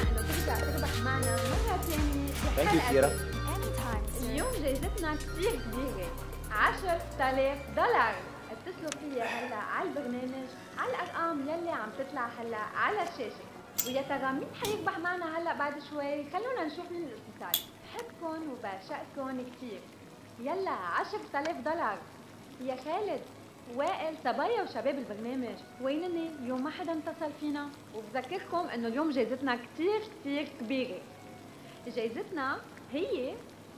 انه ترجع تربح معنا مرة ثانية ثانك يو كيرا اليوم جايزتنا كثير كبيرة 10000 دولار اتصلوا فيا هلا على البرنامج على الارقام يلي عم تطلع هلا على الشاشة ويا ترى مين حيربح معنا هلا بعد شوي خلونا نشوف مين الاتصال بحبكم وبعشقكم كثير يلا 10000 دولار يا خالد وائل صبايا وشباب البرنامج وينني اليوم ما حدا اتصل فينا وبذكركم انه اليوم جايزتنا كثير كثير كبيره جايزتنا هي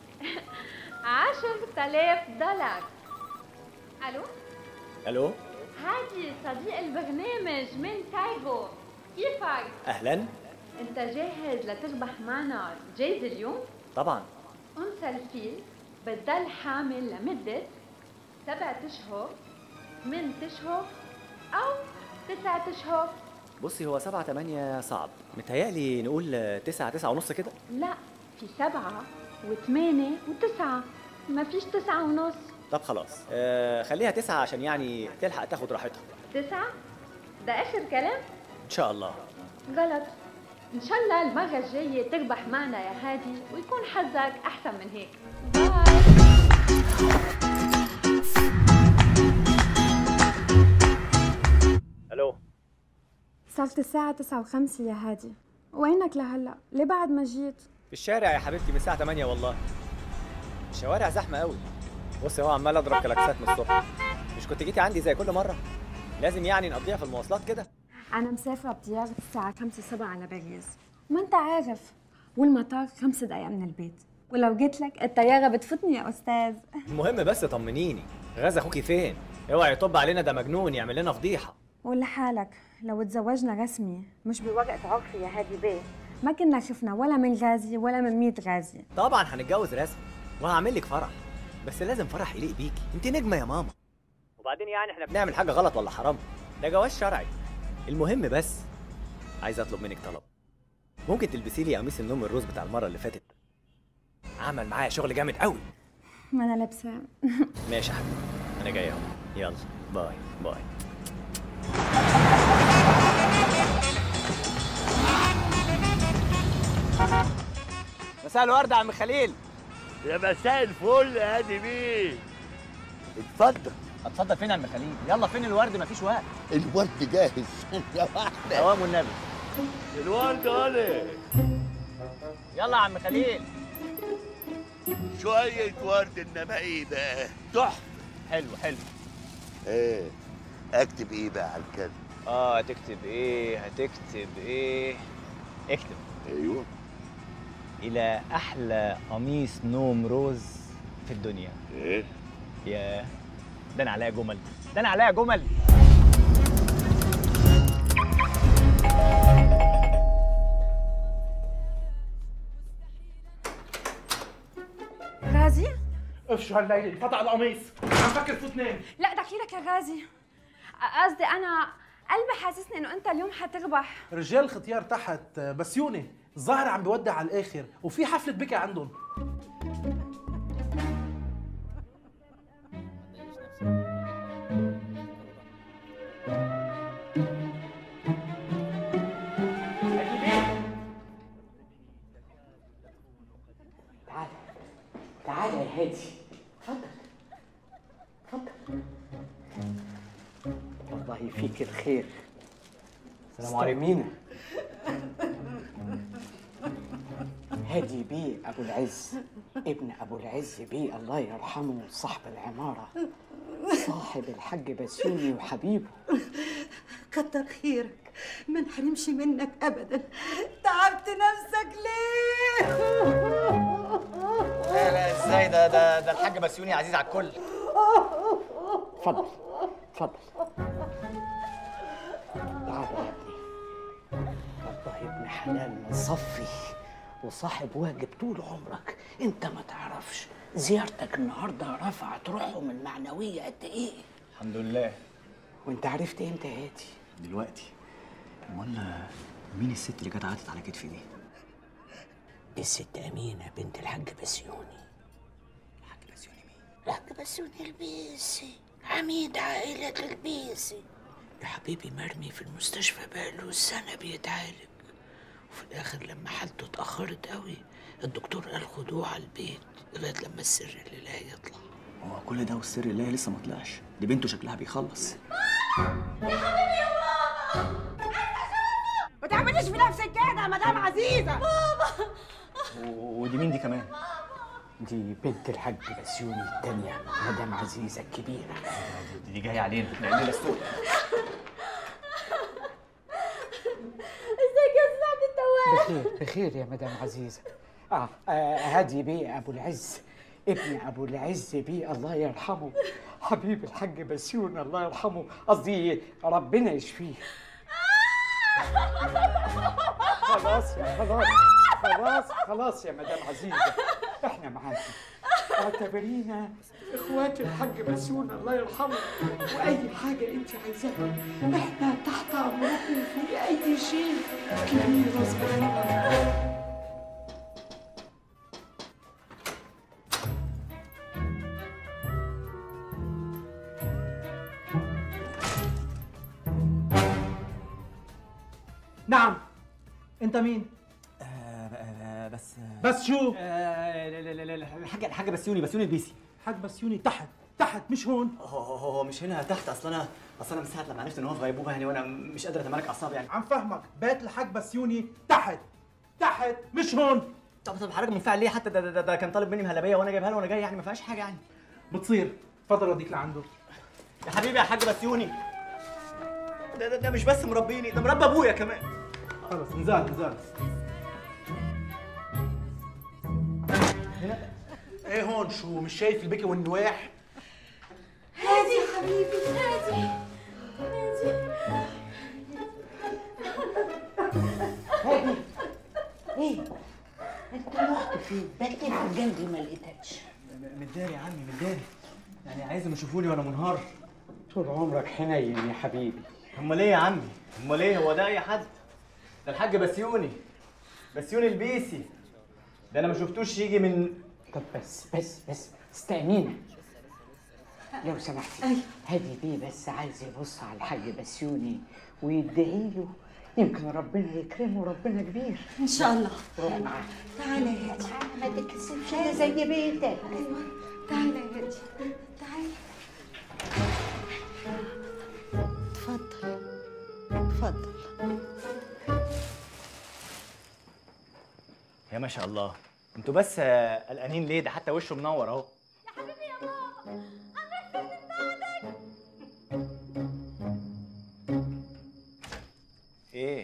10000 دولار الو الو هادي صديق البرنامج من كايرو كيفك اهلا انت جاهز لتربح معنا جايزه اليوم طبعا انثى الفيل بتضل حامل لمده سبعة اشهر ثمان اشهر او تسعة اشهر بصي هو سبعة تمانية صعب متهيألي نقول تسعة تسعة ونص كده لا في سبعة وثمانية وتسعة ما فيش تسعة ونص طب خلاص آه خليها تسعة عشان يعني تلحق تاخد راحتها تسعة ده آخر كلام إن شاء الله غلط إن شاء الله المرة الجاية تربح معنا يا هادي ويكون حظك أحسن من هيك باي الو صارت الساعة تسعة وخمسة يا هادي وينك لهلا؟ ليه بعد ما جيت؟ في الشارع يا حبيبتي من الساعة 8 والله الشوارع زحمة قوي بصي هو عمال اضرب كلاكسات من الصبح مش كنت جيتي عندي زي كل مرة لازم يعني نقضيها في المواصلات كده أنا مسافرة بطيارة الساعة خمسة سبعة على باريس ما أنت عارف والمطار خمس دقايق من البيت ولو جيت لك الطيارة بتفوتني يا أستاذ المهم بس طمنيني غاز اخوكي فين اوعى يطب علينا ده مجنون يعمل لنا فضيحة ولحالك لو تزوجنا رسمي مش بورقة عرفي يا هادي بيه ما كنا شفنا ولا من غازي ولا من ميت غازي طبعا هنتجوز رسمي وهعمل لك فرح بس لازم فرح يليق بيكي انت نجمة يا ماما وبعدين يعني احنا بنعمل حاجة غلط ولا حرام ده جواز شرعي المهم بس عايز اطلب منك طلب ممكن تلبسي لي قميص النوم الروز بتاع المرة اللي فاتت عمل معايا شغل جامد قوي ما أنا لابسة ماشي يا حبيبي انا جاي اهو يلا باي باي مساء الورد يا عم خليل يا مساء الفل يا هادي بيه اتفضل اتفضل فين يا عم خليل يلا فين الورد مفيش وقت الورد جاهز ثانية واحدة دوام والنبي الورد اهي يلا يا عم خليل شوية ورد انما ايه بقى تحفة حلو حلو ايه اكتب ايه بقى على الكلب اه هتكتب ايه هتكتب ايه اكتب ايوه الى احلى قميص نوم روز في الدنيا ايه يا ده انا عليا جمل ده انا عليا جمل غازي؟ افشوا هالليلة انقطع القميص عم فكر فوت نام لا دخيلك يا غازي قصدي أنا قلبي حاسسني إنه أنت اليوم حتربح رجال ختيار تحت بس يوني الظاهر عم بودع على الاخر وفي حفلة بكى عندهم تعال تعال يا هادي اتفضل اتفضل والله فيك الخير السلام عليكم هادي بيه ابو العز ابن ابو العز بيه الله يرحمه صاحب العماره صاحب الحاج بسيوني وحبيبه كتر خيرك ما نحرمش منك ابدا تعبت نفسك ليه لا لا ازاي ده ده ده الحاج بسيوني عزيز على الكل اتفضل اتفضل تعال يا ابني والله ابن حلال مصفي وصاحب واجب طول عمرك انت ما تعرفش زيارتك النهارده رفعت روحهم المعنويه قد ايه الحمد لله وانت عرفت امتى يا هادي دلوقتي امال مين الست اللي جت عادت على كتفي دي الست امينه بنت الحاج بسيوني الحاج بسيوني مين الحاج بسيوني البيسي عميد عائله البيسي يا حبيبي مرمي في المستشفى بقاله سنه بيتعالج وفي الاخر لما حالته اتاخرت قوي الدكتور قال خدوه على البيت لغايه لما السر الالهي يطلع هو كل ده والسر اللي لسه ما طلعش دي بنته شكلها بيخلص ما تعمليش في نفسك كده يا مدام عزيزه ودي مين دي كمان دي بنت الحاج بسيوني التانية مدام عزيزة الكبيرة دي, دي جايه علينا لان السوق ازيك يا استاذ عبد التواب بخير بخير يا مدام عزيزة آه, آه هادي بيه أبو العز ابن أبو العز بيه الله يرحمه حبيب الحاج بسيون الله يرحمه قصدي ربنا يشفيه خلاص يا خلاص خلاص خلاص يا مدام عزيزة احنا معاكي اعتبرينا اخوات الحاج بسيون الله يرحمه واي حاجة انت عايزاها احنا تحت امركم في اي شيء كبير صغير نعم انت مين بس بس شو آه، لا- لا- لا- لا، الحاجه الحاجه بسيوني بسيوني البيسي حاج بسيوني تحت تحت مش هون هو هو هو مش هنا تحت اصل انا اصل انا من ساعه لما عرفت ان هو في غيبوبه يعني وانا مش قادر اتمالك اعصابي يعني عم فهمك بيت الحاج بسيوني تحت تحت مش هون طب طب حضرتك منفعل ليه حتى ده, ده, ده, ده كان طالب مني مهلبيه وانا جايبها له وانا جاي يعني ما فيهاش حاجه يعني بتصير تفضل اوديك لعنده يا حبيبي يا حاج بسيوني ده, ده, ده مش بس مربيني ده مربى ابويا كمان خلص انزال انزال ايه هون شو مش شايف البكي والنواح هادي يا حبيبي هادي هادي هادي ايه انت رحت فين بقيت في الجنب ما لقيتكش متداري يا عمي متداري يعني عايزهم يشوفوني وانا منهار طول عمرك حنين يا حبيبي امال ايه يا عمي امال ايه هو ده اي حد ده الحاج بسيوني بسيوني البيسي ده انا ما شفتوش يجي من طب بس بس بس استأمينا لو سمحتي هادي بيه بس عايز يبص على الحاج بسيوني ويدعي له يمكن ربنا يكرمه ربنا كبير ان شاء الله روح معاه تعالى يا هادي ما تتكسفش انا زي بيتك ايوه تعالى يا هادي تعالى اتفضل اتفضل يا ما شاء الله انتوا بس آه، قلقانين ليه ده حتى وشه منور اهو يا حبيبي يا ماما انا من بعدك ايه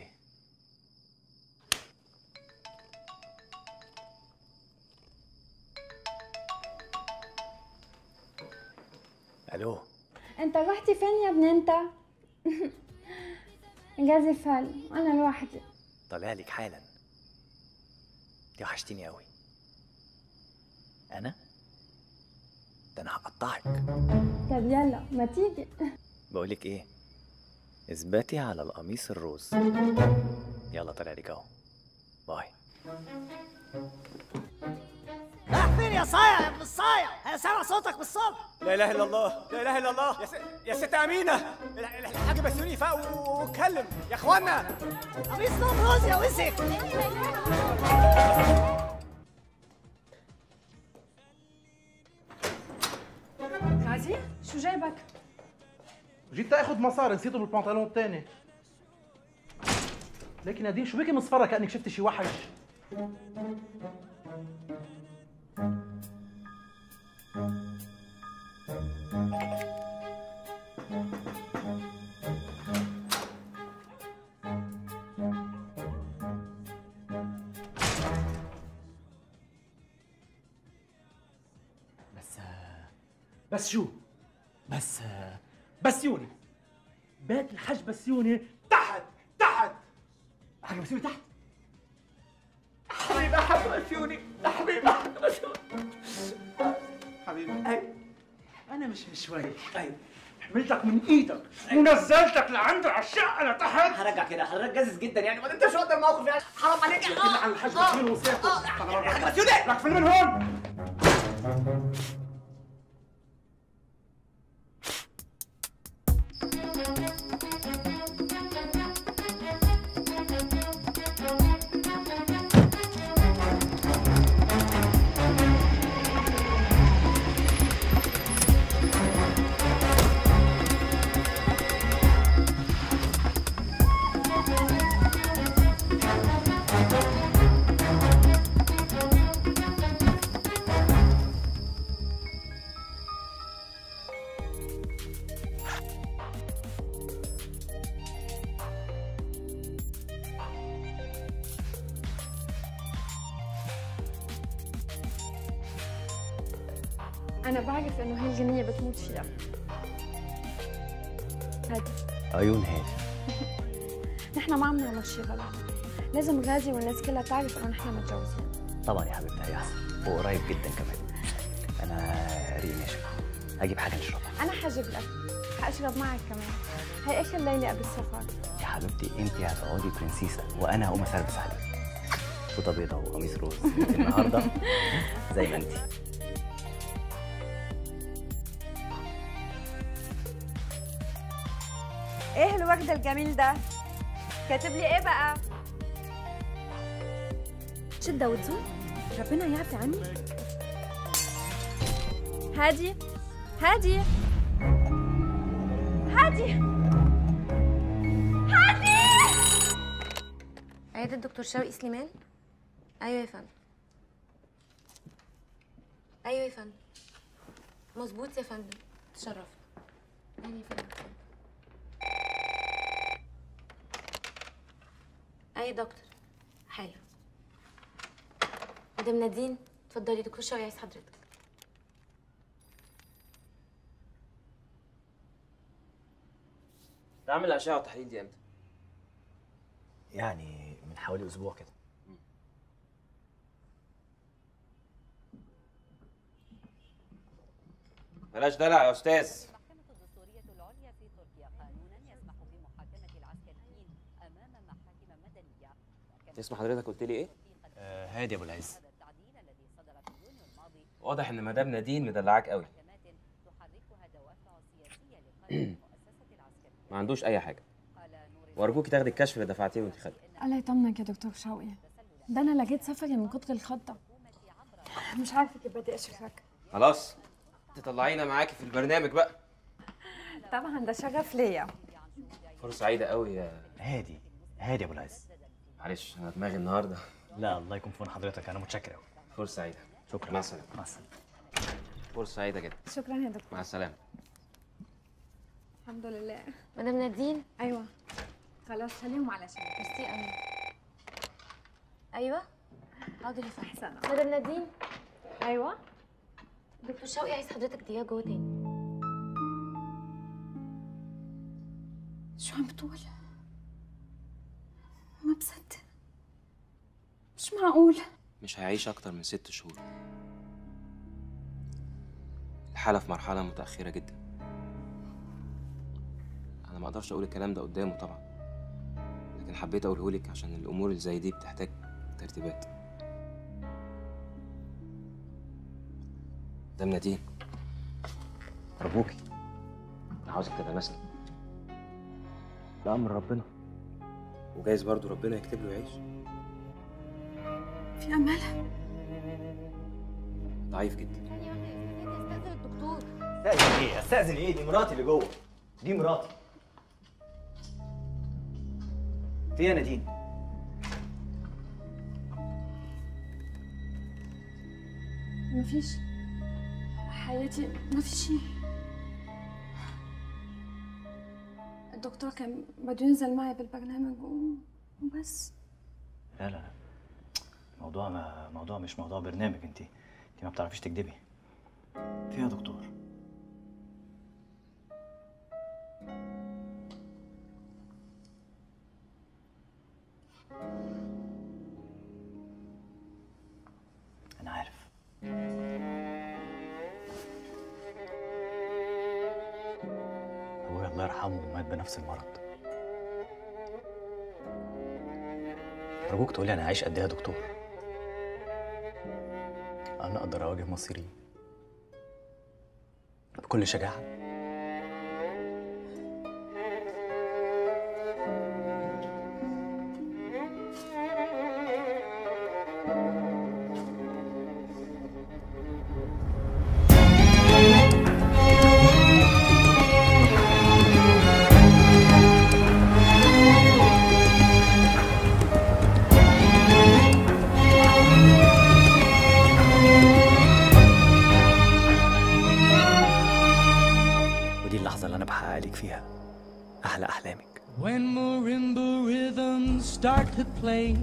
الو انت رحتي فين يا ابن انت جازي فل انا لوحدي طالع لك حالا دي وحشتيني قوي انا ده انا هقطعك طب يلا ما تيجي بقولك ايه اثبتي على القميص الروز يلا طالع لك اهو باي رايح فين يا صايع يا ابن الصايع انا سامع صوتك بالصبح لا اله الا الله لا اله الا الله يا, س... يا ست امينه ال- ال- الحاج بسيوني فاق واتكلم يا اخوانا قميص نوم روز يا وسخ غازي شو جايبك جيت تاخذ مصاري نسيته بالبنطلون الثاني لكن نادين شو بكي مصفرة كأنك شفت شي وحش بس آه، بس شو بس آه، بسيوني بيت الحج بسيوني تحت تحت حاج بسيوني تحت حبيبي يا حاج بسيوني يا حبيبي يا حاج بسيوني حبيبي أيوة. انا مش مشوي ايوه حملتك من ايدك ونزلتك لعنده على الشقه لتحت هرجع كده حضرتك جازز جدا يعني ما انت مش قدر موقف يعني حرام عليك قلت لي عن الحج بسيوني وسيبته يا حاج بسيوني لك فيلم من هون انا بعرف انه هي الغنيه بتموت فيها هادي عيون هادي نحن ما عم نعمل شي غلط لازم غازي والناس كلها تعرف انه نحن متجوزين طبعا يا حبيبتي هيحصل وقريب جدا كمان انا ريق ماشي هجيب حاجه نشربها انا حجيب لك حاشرب معك كمان هي اخر ليله قبل السفر يا حبيبتي انت هتقعدي برنسيسه وانا هقوم اسربس عليك فوطه بيضه وقميص روز النهارده زي ما انت ايه الورد الجميل ده كاتب لي ايه بقى شدة وتزول ربنا يعفي عني هادي هادي هادي هادي عيادة الدكتور شوقي سليمان ايوه يا فندم ايوه يا فندم مظبوط يا فندم تشرفت اهلا يا فندم اي دكتور حالا مدام نادين اتفضلي دكتور شوقي عايز حضرتك تعمل الاشعه والتحاليل دي امتى يعني من حوالي اسبوع كده بلاش دلع يا استاذ اسم حضرتك قلت لي ايه آه هادي ابو العز واضح ان مدام نادين مدلعاك قوي ما عندوش اي حاجه وارجوكي تاخدي الكشف اللي دفعتيه وانت خارجه الله يطمنك يا دكتور شوقي ده انا لقيت سفري من كتر الخضه مش عارفه كيف بدي اشكرك خلاص تطلعينا معاكي في البرنامج بقى طبعا ده شرف ليا فرصه سعيده قوي يا هادي هادي ابو العز معلش انا دماغي النهارده لا الله يكون في عون حضرتك انا متشكر قوي فرصه سعيده شكرا مع السلامه مع السلامه فرصه سعيده جدا شكرا يا دكتور مع السلامه الحمد لله مدام نادين ايوه خلاص خليهم على شيء ميرسي قوي ايوه حاضر يا فندم احسن مدام نادين ايوه دكتور شوقي عايز حضرتك دقيقه جوه تاني شو عم بتقول ما بصدق مش معقول مش هيعيش اكتر من ست شهور الحاله في مرحله متاخره جدا انا ما اقدرش اقول الكلام ده قدامه طبعا لكن حبيت اقوله لك عشان الامور اللي زي دي بتحتاج ترتيبات مدام نادين ارجوكي انا عاوزك تتماسكي ده امر ربنا وجايز برضو ربنا يكتب له يعيش في امل ضعيف جدا استاذن الدكتور استاذن ايه استاذن ايه دي مراتي اللي جوه دي مراتي في إيه يا نادين مفيش حياتي ما في شيء الدكتور كان بده ينزل معي بالبرنامج و- وبس لا لا لا موضوع ما موضوع مش موضوع برنامج انت انت ما بتعرفيش تكدبي في يا دكتور انا عارف ابويا الله يرحمه مات بنفس المرض أرجوك تقولي أنا عايش قد إيه يا دكتور أنا أقدر أواجه مصيري بكل شجاعة ودي اللحظة اللي أنا بحقق لك فيها أحلى أحلامك When marimba rhythms start to play,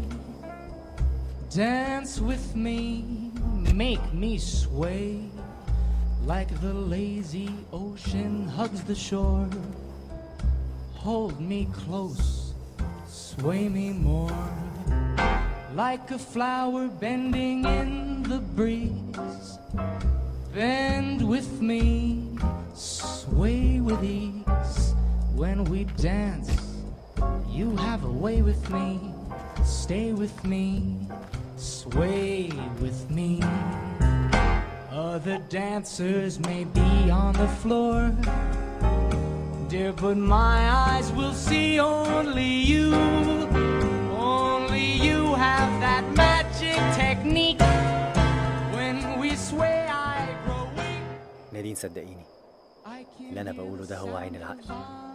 dance with me, make me sway like the lazy ocean hugs the shore. Hold me close, sway me more, like a flower bending in the breeze. Bend with me, sway with ease. When we dance, you have a way with me. Stay with me, sway with me. Other dancers may be on the floor, dear, but my eyes will see only you. Only you have that magic technique. When we sway, I grow weak. نادين صدقيني اللي انا بقوله ده هو عين العقل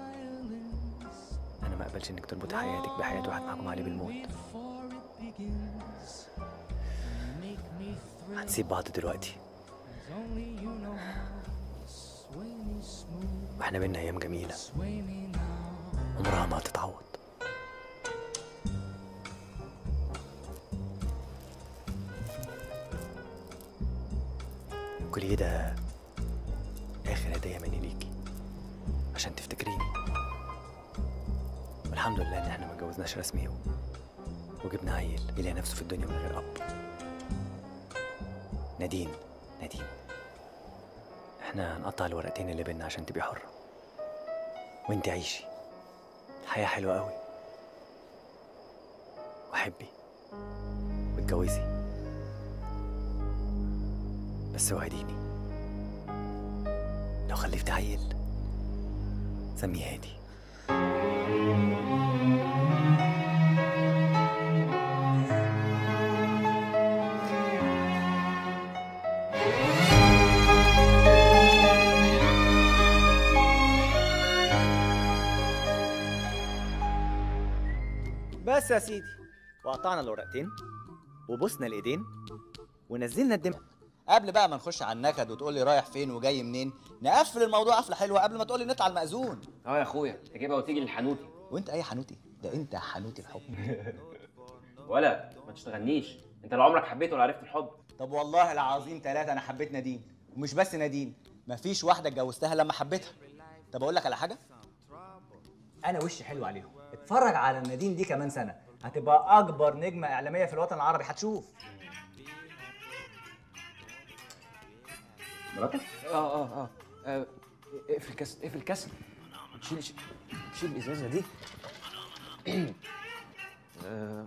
انا ما اقبلش انك تربط حياتك بحياه واحد محكوم عليه بالموت هنسيب بعض دلوقتي واحنا بينا ايام جميله عمرها ما هتتعوض كل ده اخر هديه مني ليكي عشان تفتكريني والحمد لله ان احنا ما اتجوزناش رسمي و... وجبنا عيل يلاقي نفسه في الدنيا من غير اب نادين نادين احنا هنقطع الورقتين اللي بينا عشان تبقي حرة وانت عيشي الحياة حلوة قوي وحبي واتجوزي بس وعديني لو خلفت عيل سميه هادي بس يا سيدي وقطعنا الورقتين وبوسنا الايدين ونزلنا الدم قبل بقى ما نخش على النكد وتقول لي رايح فين وجاي منين نقفل الموضوع قفله حلوه قبل ما تقول لي نطلع المأذون اه يا اخويا تجيبها وتيجي للحنوتي وانت اي حنوتي ده انت حنوتي الحب ولا ما تشتغلنيش انت لا عمرك حبيت ولا عرفت الحب طب والله العظيم ثلاثة أنا حبيت نادين ومش بس نادين مفيش واحدة اتجوزتها لما حبيتها طب أقول لك على حاجة أنا وشي حلو عليهم اتفرج على نادين دي كمان سنة هتبقى أكبر نجمة إعلامية في الوطن العربي هتشوف مراتك؟ اه اه اه آه، اقفل الكاس اقفل الكاس شيل شيل شيل الازازه دي آه،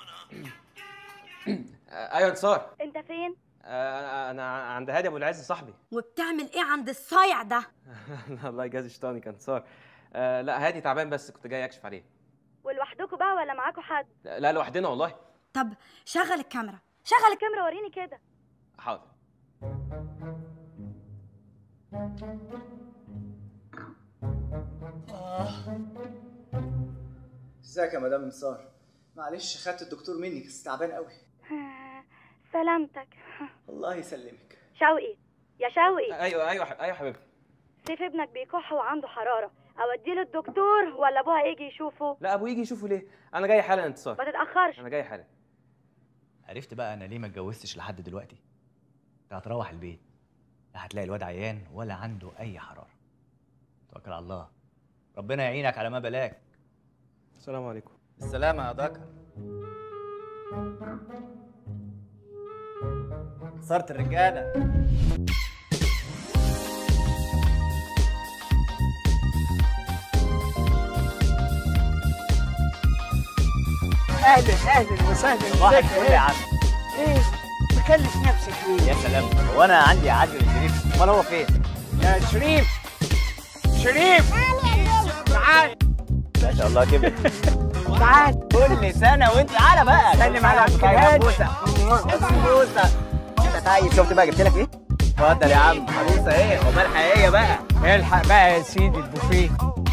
ايوه انتصار انت فين؟ آه، انا عند هادي ابو العز صاحبي وبتعمل ايه عند الصايع ده؟ الله يجازي شيطاني كان انتصار آه، لا هادي تعبان بس كنت جاي اكشف عليه ولوحدكم بقى ولا معاكوا حد؟ لا لوحدنا والله طب شغل الكاميرا شغل الكاميرا وريني كده حاضر ازيك يا مدام انتصار معلش خدت الدكتور مني بس تعبان قوي سلامتك الله يسلمك شوقي يا شوقي ايوه ايوه ح- ايوه حبيبتي سيف ابنك بيكح وعنده حرارة اوديه للدكتور ولا ابوها يجي يشوفه لا ابوه يجي يشوفه ليه انا جاي حالا يا انتصار ما تتأخرش انا جاي حالا عرفت بقى انا ليه ما اتجوزتش لحد دلوقتي انت هتروح البيت لا هتلاقي الواد عيان ولا عنده اي حراره توكل على الله ربنا يعينك على ما بلاك السلام عليكم السلامه يا ذكر صارت الرجاله اهلا اهلا وسهلا صباح ازيك الفل يا عم ايه مكلف نفسك ليه؟ يا سلام هو انا عندي عجل شريف امال هو فين؟ يا شريف شريف تعال ما شاء الله كبر تعال كل سنه وانت تعالى بقى سلم على عبد طيب يا الهادي. بوسه بوسه انت طيب شفت بقى جبت لك ايه؟ اتفضل يا عم عروسه ايه امال حقيقيه بقى الحق بقى يا سيدي البوفيه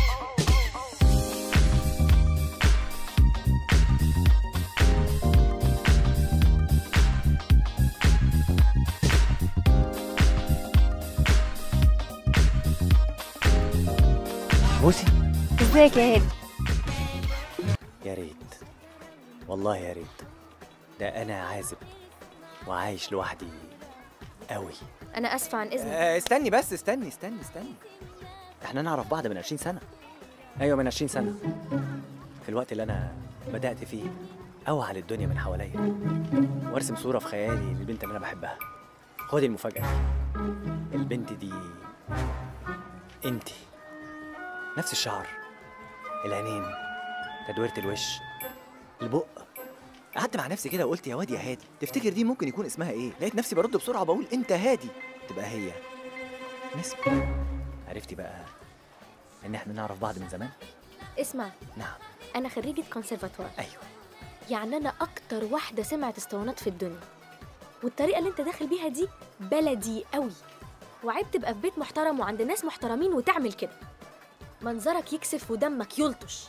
بوسي ازيك يا هادي يا ريت والله يا ريت ده انا عازب وعايش لوحدي قوي انا اسفه عن اذنك آه استني بس استني استني استني احنا نعرف بعض من 20 سنة ايوه من 20 سنة في الوقت اللي انا بدأت فيه اوعى للدنيا من حواليا وارسم صورة في خيالي للبنت اللي انا بحبها خدي المفاجأة دي البنت دي انتي نفس الشعر العينين تدويرة الوش البق قعدت مع نفسي كده وقلت يا واد يا هادي تفتكر دي ممكن يكون اسمها ايه لقيت نفسي برد بسرعه بقول انت هادي تبقى هي نسمة عرفتي بقى ان احنا نعرف بعض من زمان اسمع نعم انا خريجه كونسرفاتوار ايوه يعني انا اكتر واحده سمعت اسطوانات في الدنيا والطريقه اللي انت داخل بيها دي بلدي قوي وعيب تبقى في بيت محترم وعند ناس محترمين وتعمل كده منظرك يكسف ودمك يلطش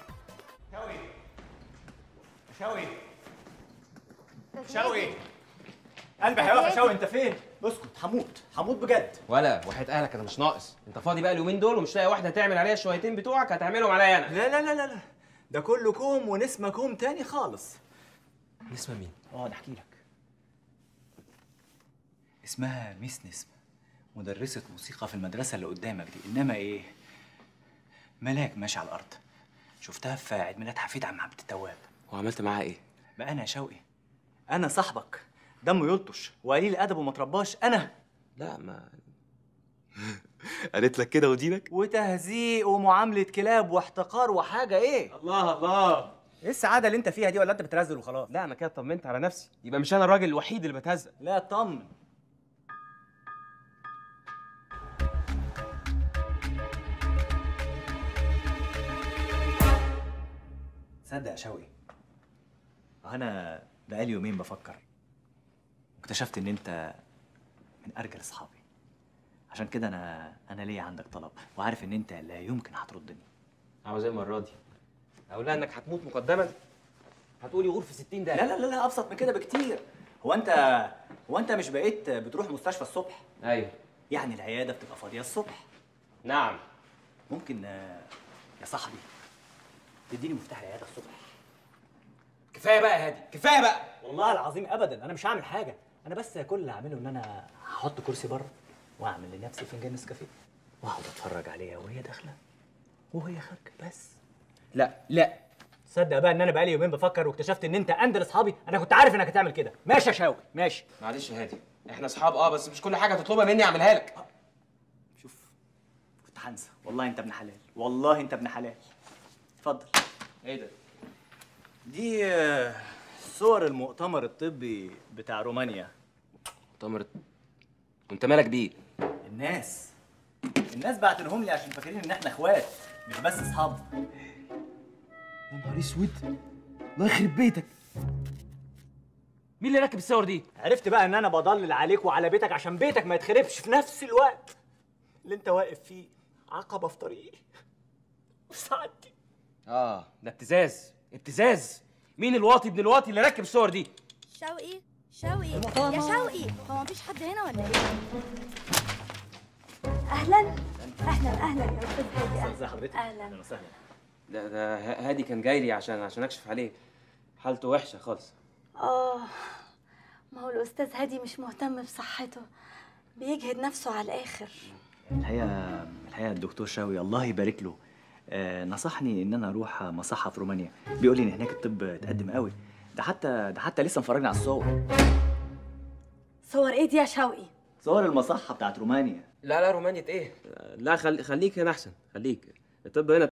شوقي شوقي قلبي هيقف يا شوقي انت فين اسكت هموت هموت بجد ولا وحياة اهلك انا مش ناقص انت فاضي بقى اليومين دول ومش لاقي واحده تعمل عليها الشويتين بتوعك هتعملهم عليا انا لا لا لا لا لا ده كله كوم ونسمة كوم تاني خالص نسمة مين اه نحكي لك اسمها ميس نسمة مدرسة موسيقى في المدرسة اللي قدامك دي إنما إيه ملاك ماشي على الأرض شفتها في عيد ميلاد حفيد عم عبد التواب وعملت معاها ايه بقى أنا يا شوقي أنا صاحبك دمه يلطش وقليل أدب وما ترباش أنا لا ما قالت لك كده ودينك وتهزيق ومعاملة كلاب واحتقار وحاجة إيه الله الله إيه السعادة اللي أنت فيها دي ولا أنت بترزل وخلاص لا انا كده طمنت على نفسي يبقى مش انا الراجل الوحيد اللي بتهزق لا اطمن تصدق يا شوقي انا بقالي يومين بفكر واكتشفت ان انت من ارجل اصحابي عشان كده انا انا ليا عندك طلب وعارف ان انت لا يمكن هتردني عاوز ايه المره دي اقول لها انك هتموت مقدما هتقولي غور في 60 دقيقه لا لا لا لا ابسط من كده بكتير هو انت هو انت مش بقيت بتروح مستشفى الصبح ايوه يعني العياده بتبقى فاضيه الصبح نعم ممكن آه، يا صاحبي تديني مفتاح العياده الصبح كفايه بقى يا هادي كفايه بقى والله العظيم ابدا انا مش هعمل حاجه انا بس كل اللي هعمله ان انا هحط كرسي بره واعمل لنفسي فنجان نسكافيه واقعد اتفرج عليها وهي داخله وهي خارجه بس لا لا تصدق بقى ان انا بقالي يومين بفكر واكتشفت ان انت اندل اصحابي انا كنت عارف انك هتعمل كده ماشي يا شاوي ماشي معلش يا هادي احنا اصحاب اه بس مش كل حاجه تطلبها مني اعملها لك كنت هنسى والله انت ابن حلال والله انت ابن حلال اتفضل ايه ده دي آه، صور المؤتمر الطبي بتاع رومانيا مؤتمر وانت مالك بيه الناس الناس بعتنهم لي عشان فاكرين ان احنا اخوات مش بس اصحاب يا نهار اسود الله يخرب بيتك مين اللي راكب الصور دي عرفت بقى ان انا بضلل عليك وعلى بيتك عشان بيتك ما يتخربش في نفس الوقت اللي انت واقف فيه عقبه في طريقي في سعادتي اه ده ابتزاز ابتزاز مين الواطي ابن الواطي اللي راكب الصور دي شوقي شوقي يا شوقي هو مفيش حد هنا ولا ايه؟ اهلا اهلا اهلا يا استاذ هادي ازي حضرتك اهلا اهلا وسهلا ده ده ه- هادي كان جاي لي عشان عشان اكشف عليه حالته وحشه خالص اه ما هو الاستاذ هادي مش مهتم بصحته بيجهد نفسه على الاخر الحقيقه الحقيقه الدكتور شاوي الله يبارك له آه نصحني ان انا اروح مصحه في رومانيا بيقول لي ان هناك الطب اتقدم قوي ده حتى ده حتى لسه مفرجني على الصور صور ايه دي يا شوقي صور المصحه بتاعت رومانيا لا لا رومانية ايه لا خلي خليك هنا احسن خليك الطب هنا